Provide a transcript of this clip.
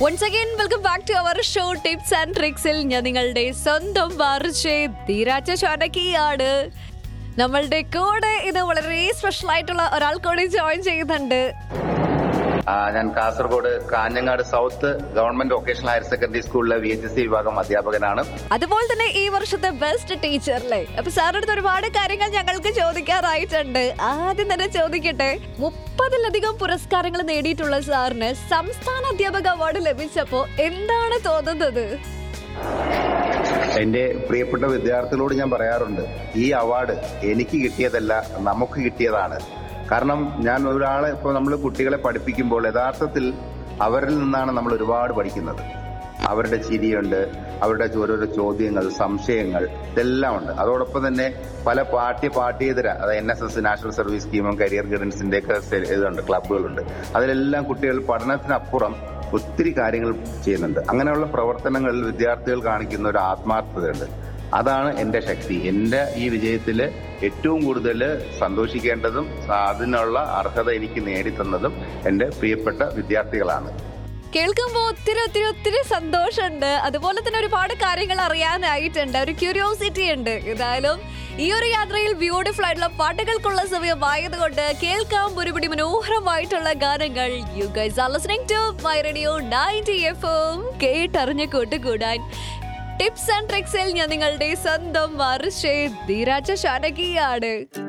once again welcome back to our show tips and ട്രിക്സിൽ ഞാൻ നിങ്ങളുടെ സ്വന്തം വാർച്ചേ ധീരാജ ചാനകിയാണ് നമ്മളുടെ കൂടെ ഇത് വളരെ സ്പെഷ്യൽ ആയിട്ടുള്ള ഒരാൾ കൂടി ജോയിൻ ചെയ്യുന്നുണ്ട് ആ, ഞാൻ Kasaragod Kanhangad south government vocational higher secondary സ്കൂളിലെ വി എച്ച് എസ് സി വിഭാഗം അധ്യാപകനാണ് അതുപോലെ തന്നെ ഈ വർഷത്തെ ബെസ്റ്റ് ടീച്ചർ അല്ലേ അപ്പൊ സാറിന്റെ അടുത്ത് ഒരുപാട് കാര്യങ്ങൾ ഞങ്ങൾക്ക് ചോദിക്കാറായിട്ടുണ്ട് ആദ്യം തന്നെ ചോദിക്കട്ടെ മുപ്പതിലധികം പുരസ്കാരങ്ങൾ നേടിയിട്ടുള്ള സാറിന് സംസ്ഥാന അധ്യാപക അവാർഡ് ലഭിച്ചപ്പോ എന്താണ് തോന്നുന്നത് എന്റെ പ്രിയപ്പെട്ട വിദ്യാർത്ഥികളോട് ഞാൻ പറയാറുണ്ട് ഈ അവാർഡ് എനിക്ക് കിട്ടിയതല്ല നമുക്ക് കിട്ടിയതാണ് കാരണം ഞാൻ ഒരാളെ ഇപ്പോൾ നമ്മൾ കുട്ടികളെ പഠിപ്പിക്കുമ്പോൾ യഥാർത്ഥത്തിൽ അവരിൽ നിന്നാണ് നമ്മൾ ഒരുപാട് പഠിക്കുന്നത് അവരുടെ ചിരിയുണ്ട് അവരുടെ ഓരോരോ ചോദ്യങ്ങൾ സംശയങ്ങൾ ഇതെല്ലാം ഉണ്ട് അതോടൊപ്പം തന്നെ പല പാഠ്യ പാഠ്യേതര അതായത് N S S national service സ്കീമും കരിയർ ഗൈഡൻസിന്റെ ഒക്കെ സെ- ഇതുണ്ട് ക്ലബ്ബുകളുണ്ട് അതിലെല്ലാം കുട്ടികൾ പഠനത്തിനപ്പുറം ഒത്തിരി കാര്യങ്ങൾ ചെയ്യുന്നുണ്ട് അങ്ങനെയുള്ള പ്രവർത്തനങ്ങളിൽ വിദ്യാർത്ഥികൾ കാണിക്കുന്ന ഒരു ആത്മാർത്ഥതയുണ്ട് അതാണ് എന്റെ ശക്തി എന്റെ ഈ വിജയത്തിൽ ഏറ്റവും കൂടുതൽ സന്തോഷിക്കേണ്ടതും അതിനുള്ള അർഹത എനിക്ക് നേടിത്തന്നതും എന്റെ പ്രിയപ്പെട്ട വിദ്യാർത്ഥികളാണ് കേൾക്കുമ്പോ ഒത്തിരി ഒത്തിരി ഒത്തിരി സന്തോഷമുണ്ട് അതുപോലെ തന്നെ ഒരുപാട് കാര്യങ്ങൾ അറിയാനായിട്ടുണ്ട് ഒരു ക്യൂരിയോസിറ്റി ഉണ്ട് ഏതായാലും ഈ ഒരു യാത്രയിൽ ബ്യൂട്ടിഫുൾ ആയിട്ടുള്ള പാട്ടുകൾക്കുള്ള സമയമായതുകൊണ്ട് കേൾക്കാം ഒരുപിടി മനോഹരമായിട്ടുള്ള ഗാനങ്ങൾ you guys are listening to my radio 90 എഫും കേട്ടറിഞ്ഞ് കൂട്ടുകൂടാൻ ടിപ്സ് ആൻഡ് ട്രിക്സിൽ ഞാൻ നിങ്ങളുടെ സ്വന്തം വർഷേ ധീരാജ ശാനകിയാണ്